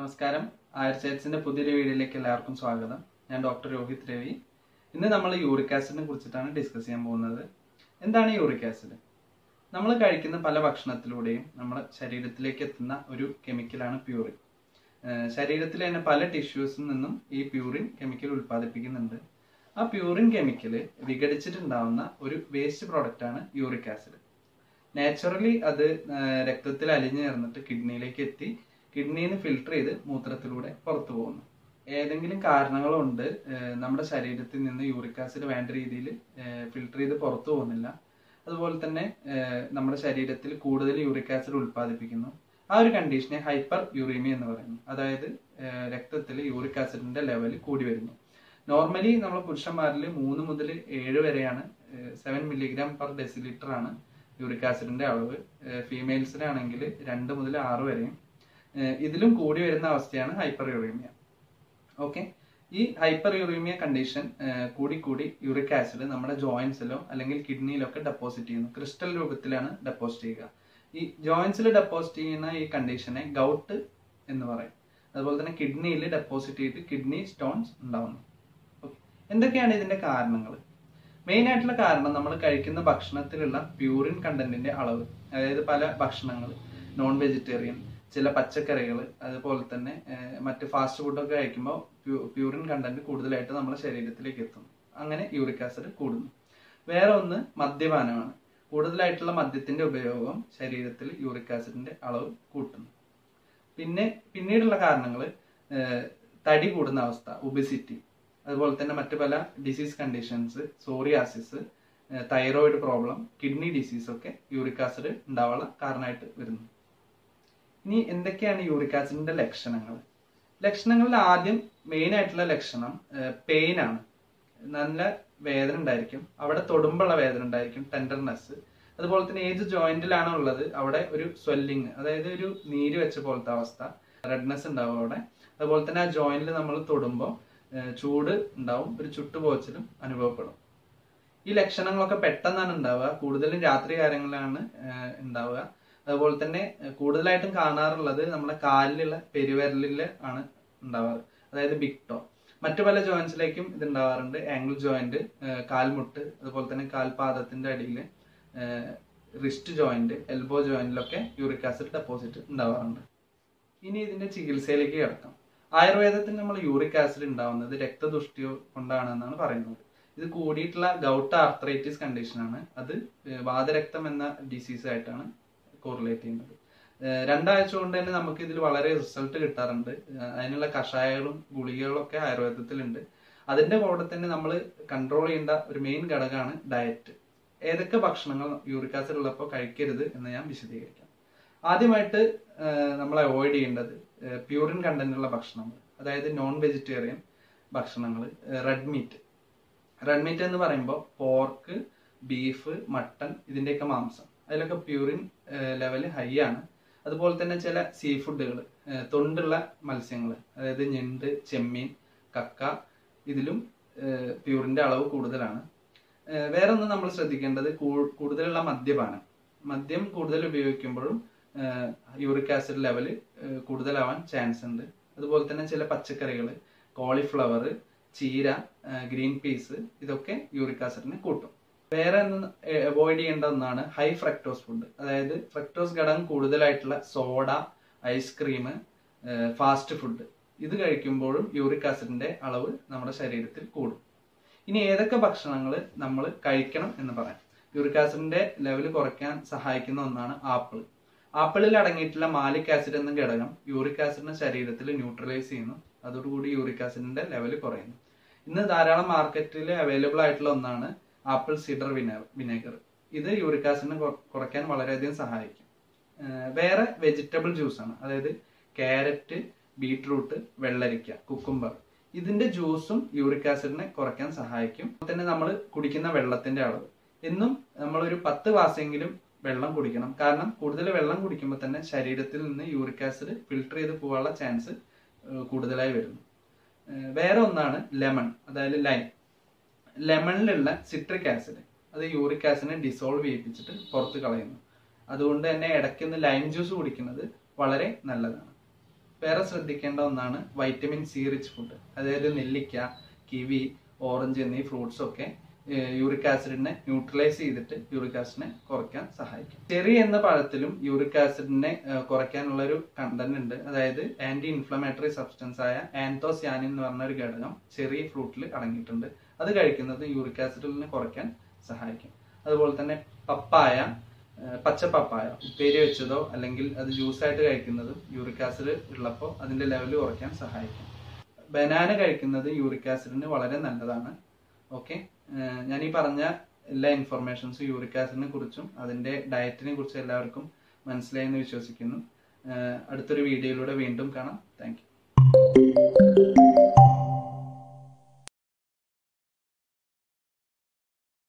നമസ്കാരം ആയുർചേറ്റ്സിന്റെ പുതിയൊരു വീഡിയോയിലേക്ക് എല്ലാവർക്കും സ്വാഗതം ഞാൻ ഡോക്ടർ രോഹിത് രവി ഇന്ന് നമ്മൾ യൂറിക് ആസിഡിനെ കുറിച്ചിട്ടാണ് ഡിസ്കസ് ചെയ്യാൻ പോകുന്നത് എന്താണ് യൂറിക് ആസിഡ് നമ്മൾ കഴിക്കുന്ന പല ഭക്ഷണത്തിലൂടെയും നമ്മുടെ ശരീരത്തിലേക്ക് എത്തുന്ന ഒരു കെമിക്കലാണ് പ്യൂറിൻ ഏഹ് ശരീരത്തിലെ തന്നെ പല ടിഷ്യൂസിൽ നിന്നും ഈ പ്യൂറിൻ കെമിക്കൽ ഉൽപ്പാദിപ്പിക്കുന്നുണ്ട് ആ പ്യൂറിൻ കെമിക്കൽ വിഘടിച്ചിട്ടുണ്ടാവുന്ന ഒരു വേസ്റ്റ് പ്രോഡക്റ്റ് ആണ് യൂറിക് ആസിഡ് നാച്ചുറലി അത് ആ, രക്തത്തിൽ അലിഞ്ഞു ചേർന്നിട്ട് കിഡ്നിയിലേക്ക് എത്തി കിഡ്നിയിൽ നിന്ന് ഫിൽട്ടർ ചെയ്ത് മൂത്രത്തിലൂടെ പുറത്തു പോകുന്നു ഏതെങ്കിലും കാരണങ്ങൾ കൊണ്ട് ആ, നമ്മുടെ ശരീരത്തിൽ നിന്ന് യൂറിക് ആസിഡ് വേണ്ട രീതിയിൽ ഫിൽട്ടർ ചെയ്ത് പുറത്തു പോകുന്നില്ല അതുപോലെ തന്നെ ആ, നമ്മുടെ ശരീരത്തിൽ കൂടുതൽ യൂറിക് ആസിഡ് ഉൽപ്പാദിപ്പിക്കുന്നു ആ ഒരു കണ്ടീഷനെ ഹൈപ്പർ യൂറീമിയ എന്ന് പറയുന്നു അതായത് രക്തത്തിൽ യൂറിക് ആസിഡിന്റെ ലെവൽ കൂടി വരുന്നു നോർമലി നമ്മൾ പുരുഷന്മാരിൽ മൂന്ന് മുതൽ ഏഴ് വരെയാണ് സെവൻ മില്ലിഗ്രാം പെർ ഡെസിലിറ്റർ ആണ് യൂറിക് ആസിഡിന്റെ അളവ് ഫീമെയിൽസിനാണെങ്കിൽ രണ്ട് മുതൽ ആറ് വരെയും ഏഹ് ഇതിലും കൂടി വരുന്ന അവസ്ഥയാണ് ഹൈപ്പർ യൂറീമിയ ഓക്കെ ഈ ഹൈപ്പർ യൂറീമിയ കണ്ടീഷൻ കൂടി കൂടി യൂറിക് ആസിഡ് നമ്മുടെ ജോയിന്റ്സിലോ അല്ലെങ്കിൽ കിഡ്നിയിലോ ഒക്കെ ഡെപ്പോസിറ്റ് ചെയ്യുന്നു ക്രിസ്റ്റൽ രൂപത്തിലാണ് ഡെപ്പോസിറ്റ് ചെയ്യുക ഈ ജോയിന്റ്സിൽ ഡെപ്പോസിറ്റ് ചെയ്യുന്ന ഈ കണ്ടീഷനെ ഗൗട്ട് എന്ന് പറയും അതുപോലെ തന്നെ കിഡ്നിയിൽ ഡെപ്പോസിറ്റ് ചെയ്തിട്ട് കിഡ്നി സ്റ്റോൺസ് ഉണ്ടാവുന്നു Okay. എന്തൊക്കെയാണ് ഇതിന്റെ കാരണങ്ങൾ മെയിൻ ആയിട്ടുള്ള കാരണം നമ്മൾ കഴിക്കുന്ന ഭക്ഷണത്തിലുള്ള പ്യൂറിൻ കണ്ടന്റിന്റെ അളവ് അതായത് പല ഭക്ഷണങ്ങൾ നോൺ വെജിറ്റേറിയൻ ചില പച്ചക്കറികൾ അതുപോലെ തന്നെ ഏഹ്, മറ്റ് ഫാസ്റ്റ് ഫുഡൊക്കെ കഴിക്കുമ്പോൾ പ്യൂറിൻ കണ്ടന്റ് കൂടുതലായിട്ട് നമ്മുടെ ശരീരത്തിലേക്ക് എത്തുന്നു അങ്ങനെ യൂറിക് ആസിഡ് കൂടുന്നു വേറെ ഒന്ന് മദ്യപാനമാണ് കൂടുതലായിട്ടുള്ള മദ്യത്തിന്റെ ഉപയോഗം ശരീരത്തിൽ യൂറിക് ആസിഡിന്റെ അളവ് കൂട്ടുന്നു പിന്നെ പിന്നീടുള്ള കാരണങ്ങൾ തടി കൂടുന്ന അവസ്ഥ ഒബിസിറ്റി അതുപോലെ തന്നെ മറ്റു പല disease conditions psoriasis thyroid problem kidney disease ഒക്കെ യൂറിക് ആസിഡ് ഉണ്ടാവാനുള്ള കാരണമായിട്ട് വരുന്നു ഇനി എന്തൊക്കെയാണ് യൂറിക് ആസിഡിന്റെ ലക്ഷണങ്ങൾ ലക്ഷണങ്ങളിൽ ആദ്യം മെയിൻ ആയിട്ടുള്ള ലക്ഷണം പെയിൻ ആണ് നല്ല വേദന ഉണ്ടായിരിക്കും അവിടെ തൊടുമ്പുള്ള വേദന ഉണ്ടായിരിക്കും ടെൻഡർനെസ് അതുപോലെ തന്നെ ഏത് ജോയിന്റിലാണ് ഉള്ളത് അവിടെ ഒരു സ്വെല്ലിങ് അതായത് ഒരു നീര് വെച്ച പോലത്തെ അവസ്ഥ റെഡ്നെസ് ഉണ്ടാവും അവിടെ അതുപോലെ തന്നെ ആ ജോയിന്റിൽ നമ്മൾ തൊടുമ്പോൾ ചൂട് ഉണ്ടാവും ഒരു ചുട്ടുപോച്ചിലും അനുഭവപ്പെടും ഈ ലക്ഷണങ്ങളൊക്കെ പെട്ടെന്നാണ് ഉണ്ടാവുക കൂടുതലും രാത്രി കാര്യങ്ങളിലാണ് ഏഹ്, ഉണ്ടാവുക അതുപോലെ തന്നെ ഏഹ്, കൂടുതലായിട്ടും കാണാറുള്ളത് നമ്മുടെ കാലിലുള്ള പെരുവിരലില് ആണ് ഉണ്ടാവാറ് അതായത് ബിഗ് ടോ മറ്റു പല ജോയിന്റ്സിലേക്കും ഇത് ഉണ്ടാവാറുണ്ട് ആംഗിൾ ജോയിന്റ് കാൽമുട്ട് അതുപോലെ തന്നെ കാൽപാദത്തിന്റെ അടിയിൽ റിസ്റ്റ് ജോയിന്റ് എൽബോ ജോയിന്റിലൊക്കെ യൂറിക് ആസിഡ് ഡെപ്പോസിറ്റ് ഉണ്ടാവാറുണ്ട് ഇനി ഇതിന്റെ ചികിത്സയിലേക്ക് കിടക്കാം ആയുർവേദത്തിൽ നമ്മൾ യൂറിക് ആസിഡ് ഉണ്ടാവുന്നത് രക്തദുഷ്ടി കൊണ്ടാണെന്നാണ് പറയുന്നത് ഇത് കൂടിയിട്ടുള്ള ഗൗട്ട് ആർത്രൈറ്റിസ് കണ്ടീഷനാണ് അത് ഏഹ് വാതരക്തം എന്ന ഡിസീസ് ആയിട്ടാണ് കോറിലേറ്റ് ചെയ്യുന്നത് ഏഹ് രണ്ടാഴ്ച കൊണ്ട് തന്നെ നമുക്ക് ഇതിൽ വളരെ റിസൾട്ട് കിട്ടാറുണ്ട് ഏഹ് അതിനുള്ള കഷായങ്ങളും ഗുളികകളും ഒക്കെ ആയുർവേദത്തിലുണ്ട് അതിന്റെ കൂടെ തന്നെ നമ്മൾ കൺട്രോൾ ചെയ്യേണ്ട ഒരു മെയിൻ ഘടകമാണ് ഡയറ്റ് ഏതൊക്കെ ഭക്ഷണങ്ങൾ യൂറിക് ആസിഡ് ഉള്ളപ്പോൾ കഴിക്കരുത് എന്ന് ഞാൻ വിശദീകരിക്കാം ആദ്യമായിട്ട് നമ്മൾ അവോയ്ഡ് ചെയ്യേണ്ടത് പ്യൂറിൻ കണ്ടന്റ് ഉള്ള ഭക്ഷണങ്ങൾ അതായത് നോൺ വെജിറ്റേറിയൻ ഭക്ഷണങ്ങൾ റെഡ് മീറ്റ് റെഡ് മീറ്റ് എന്ന് പറയുമ്പോൾ പോർക്ക് ബീഫ് മട്ടൺ ഇതിന്റെയൊക്കെ മാംസം അതിലൊക്കെ പ്യൂറിൻ ലെവൽ ഹൈ ആണ് അതുപോലെ തന്നെ ചില സീ ഫുഡുകൾ തൊണ്ടുള്ള മത്സ്യങ്ങൾ അതായത് ഞണ്ട് ചെമ്മീൻ കക്ക ഇതിലും പ്യൂറിന്റെ അളവ് കൂടുതലാണ് ഏഹ് വേറെ ഒന്ന് നമ്മൾ ശ്രദ്ധിക്കേണ്ടത് കൂ- കൂടുതലുള്ള മദ്യപാനം മദ്യം കൂടുതൽ ഉപയോഗിക്കുമ്പോഴും യൂറിക് ആസിഡ് ലെവൽ കൂടുതലാവാൻ ചാൻസ് ഉണ്ട് അതുപോലെ തന്നെ ചില പച്ചക്കറികൾ കോളിഫ്ലവർ ചീര ഗ്രീൻ പീസ് ഇതൊക്കെ യൂറിക് ആസിഡിനെ കൂട്ടും വേറെ അവോയ്ഡ് ചെയ്യേണ്ട ഒന്നാണ് ഹൈ ഫ്രക്ടോസ് ഫുഡ് അതായത് ഫ്രക്ടോസ് ഘടകം കൂടുതലായിട്ടുള്ള സോഡ ഐസ്ക്രീം ഫാസ്റ്റ് ഫുഡ് ഇത് കഴിക്കുമ്പോഴും യൂറിക് ആസിഡിന്റെ അളവ് നമ്മുടെ ശരീരത്തിൽ കൂടും ഇനി ഏതൊക്കെ ഭക്ഷണങ്ങൾ നമ്മൾ കഴിക്കണം എന്ന് പറയാം യൂറിക് ആസിഡിന്റെ ലെവൽ കുറയ്ക്കാൻ സഹായിക്കുന്ന ഒന്നാണ് ആപ്പിൾ ആപ്പിളിൽ അടങ്ങിയിട്ടുള്ള മാലിക് ആസിഡ് എന്ന ഘടകം യൂറിക് ആസിഡിനെ ശരീരത്തിൽ ന്യൂട്രലൈസ് ചെയ്യുന്നു അതോടുകൂടി യൂറിക് ആസിഡിന്റെ ലെവൽ കുറയുന്നു ഇന്ന് ധാരാളം മാർക്കറ്റിൽ അവൈലബിൾ ആയിട്ടുള്ള ഒന്നാണ് ആപ്പിൾ സിഡർ വിനേഗർ ഇത് യൂറിക് ആസിഡിനെ കുറ- കുറയ്ക്കാൻ വളരെയധികം സഹായിക്കും ഏഹ് വേറെ വെജിറ്റബിൾ ജ്യൂസ് ആണ് അതായത് ക്യാരറ്റ് ബീട്രൂട്ട് വെള്ളരിക്ക കുക്കുംബർ ഇതിന്റെ ജ്യൂസും യൂറിക് ആസിഡിനെ കുറയ്ക്കാൻ സഹായിക്കും അതുപോലെ തന്നെ നമ്മൾ കുടിക്കുന്ന വെള്ളത്തിന്റെ അളവ് എന്നും നമ്മൾ ഒരു പത്ത് ഗ്ലാസ്സെങ്കിലും വെള്ളം കുടിക്കണം കാരണം കൂടുതൽ വെള്ളം കുടിക്കുമ്പോൾ തന്നെ ശരീരത്തിൽ നിന്ന് യൂറിക് ആസിഡ് ഫിൽട്ടർ ചെയ്ത് പോകാനുള്ള ചാൻസ് കൂടുതലായി വരുന്നു ഏഹ് വേറെ ഒന്നാണ് ലെമൺ അതായത് ലൈം ലെമണിലുള്ള സിട്രിക് ആസിഡ് അത് യൂറിക് ആസിഡിനെ ഡിസോൾവ് ചെയ്യിപ്പിച്ചിട്ട് പുറത്ത് കളയുന്നു അതുകൊണ്ട് തന്നെ ഇടയ്ക്കൊന്ന് ലൈം ജ്യൂസ് കുടിക്കുന്നത് വളരെ നല്ലതാണ് വേറെ ശ്രദ്ധിക്കേണ്ട ഒന്നാണ് വൈറ്റമിൻ സി റിച്ച് ഫുഡ് അതായത് നെല്ലിക്ക കിവി ഓറഞ്ച് എന്നീ ഫ്രൂട്ട്സ് ഒക്കെ യൂറിക് ആസിഡിനെ ന്യൂട്രലൈസ് ചെയ്തിട്ട് യൂറിക് ആസിഡിനെ കുറയ്ക്കാൻ സഹായിക്കും ചെറി എന്ന പഴത്തിലും യൂറിക് ആസിഡിനെ ഏഹ്, കുറയ്ക്കാനുള്ള ഒരു കണ്ടന്റ് ഉണ്ട് അതായത് ആന്റി ഇൻഫ്ലമേറ്ററി സബ്സ്റ്റൻസ് ആയ ആൻതോസ്യാനിൻ എന്ന് പറഞ്ഞ ഒരു ഘടകം ചെറിയ ഫ്രൂട്ടിൽ അടങ്ങിയിട്ടുണ്ട് അത് കഴിക്കുന്നത് യൂറിക് ആസിഡിനെ കുറയ്ക്കാൻ സഹായിക്കും അതുപോലെ തന്നെ പപ്പായ ഏഹ്, പച്ച പപ്പായ ഉപ്പേരി വെച്ചതോ അല്ലെങ്കിൽ അത് ജ്യൂസ് ആയിട്ട് കഴിക്കുന്നതും യൂറിക് ആസിഡ് ഉള്ളപ്പോൾ അതിന്റെ ലെവൽ കുറയ്ക്കാൻ സഹായിക്കും ബനാന കഴിക്കുന്നത് യൂറിക് ആസിഡിന് വളരെ നല്ലതാണ് ഓക്കെ ഞാൻ ഈ പറഞ്ഞ എല്ലാ ഇൻഫർമേഷൻസും യൂറിക് ആസിഡിനെ കുറിച്ചും അതിന്റെ ഡയറ്റിനെ കുറിച്ചും എല്ലാവർക്കും മനസ്സിലായെന്ന് വിശ്വസിക്കുന്നു ഏഹ് അടുത്തൊരു വീഡിയോയിലൂടെ വീണ്ടും കാണാം താങ്ക്